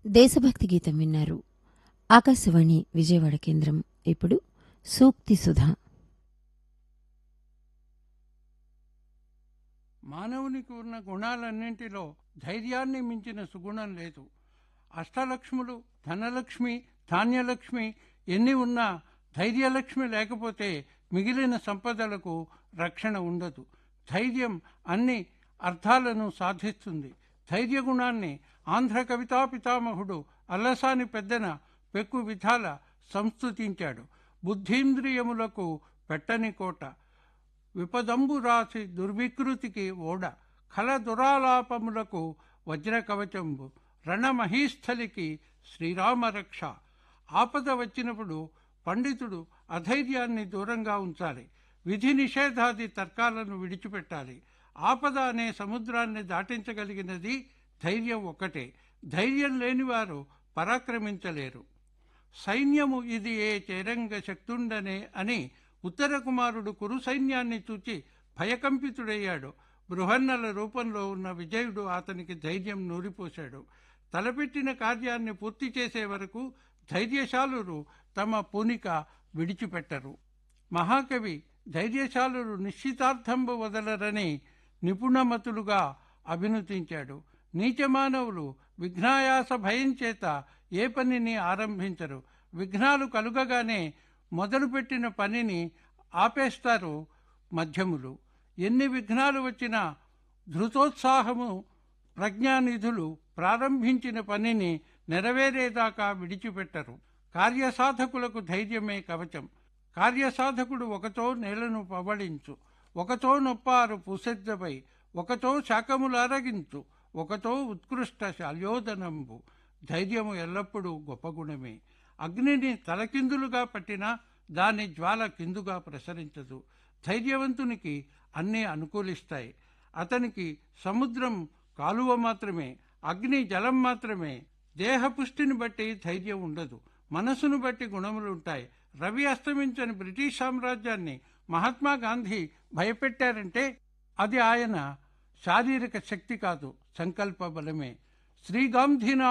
దేశభక్తి గీతం విన్నారు ఆకాశవాణి విజయవాడ కేంద్రం ఇప్పుడు సూక్తి సుధా మానవునికి ఉన్న గుణాలన్నింటిలో ధైర్యాన్ని మించిన సుగుణం లేదు అష్టలక్ష్ములు ధనలక్ష్మి ధాన్యలక్ష్మి ఎన్ని ఉన్నా ధైర్యలక్ష్మి లేకపోతే మిగిలిన సంపదలకు రక్షణ ఉండదు ధైర్యం అన్ని అర్థాలను సాధిస్తుంది ధైర్య గుణాన్ని ఆంధ్ర కవితా పితామహుడు అల్లసాని పెద్దన పెక్కు విధాల సంస్థుతించాడు బుద్ధీంద్రియములకు పెట్టని కోట విపదంబు రాసి దుర్వికృతికి ఓడ ఖల దురాలాపములకు వజ్ర కవచంబు రణమహీస్థలికి శ్రీరామరక్ష ఆపద వచ్చినప్పుడు పండితుడు అధైర్యాన్ని దూరంగా ఉంచాలి విధి నిషేధాది తర్కాలను విడిచిపెట్టాలి ఆపద అనే సముద్రాన్ని దాటించగలిగినది ధైర్యం ఒక్కటే ధైర్యం లేనివారు పరాక్రమించలేరు సైన్యము ఇది ఏ చేరంగ శక్తుండనే అని ఉత్తర కుమారుడు కురు సైన్యాన్ని చూచి భయకంపితుడయ్యాడు బృహన్నల రూపంలో ఉన్న విజయుడు అతనికి ధైర్యం నూరిపోశాడు తలపెట్టిన కార్యాన్ని పూర్తి చేసే వరకు ధైర్యశాలురు తమ పూనిక విడిచిపెట్టరు మహాకవి ధైర్యశాలురు నిశ్చితార్థంబు వదలరని నిపుణమతులుగా అభినుతించాడు నీచమానవులు విఘ్నాయాస భయం చేత ఏ పనిని ఆరంభించరు విఘ్నాలు కలుగగానే మొదలుపెట్టిన పనిని ఆపేస్తారు మధ్యములు ఎన్ని విఘ్నాలు వచ్చినా ధృతోత్సాహము ప్రజ్ఞానిధులు ప్రారంభించిన పనిని నెరవేరేదాకా విడిచిపెట్టరు కార్యసాధకులకు ధైర్యమే కవచం కార్యసాధకుడు ఒకతో నేలను పవళించు ఒకతో నొప్పారు పుసెద్దపై ఒకతో శాఖములు అరగించు ఒకతో ఉత్కృష్ట శల్యోదనంబు ధైర్యము ఎల్లప్పుడూ గొప్ప గుణమే అగ్నిని తలకిందులుగా పట్టినా దాని జ్వాల కిందుగా ప్రసరించదు ధైర్యవంతునికి అన్నీ అనుకూలిస్తాయి అతనికి సముద్రం కాలువ మాత్రమే అగ్ని జలం మాత్రమే దేహపుష్టిని బట్టి ధైర్యం ఉండదు మనసును బట్టి గుణములుంటాయి రవి అస్తమించని బ్రిటిష్ సామ్రాజ్యాన్ని మహాత్మా గాంధీ భయపెట్టారంటే అది ఆయన శారీరక శక్తి కాదు సంకల్ప బలమే శ్రీగాంధీనా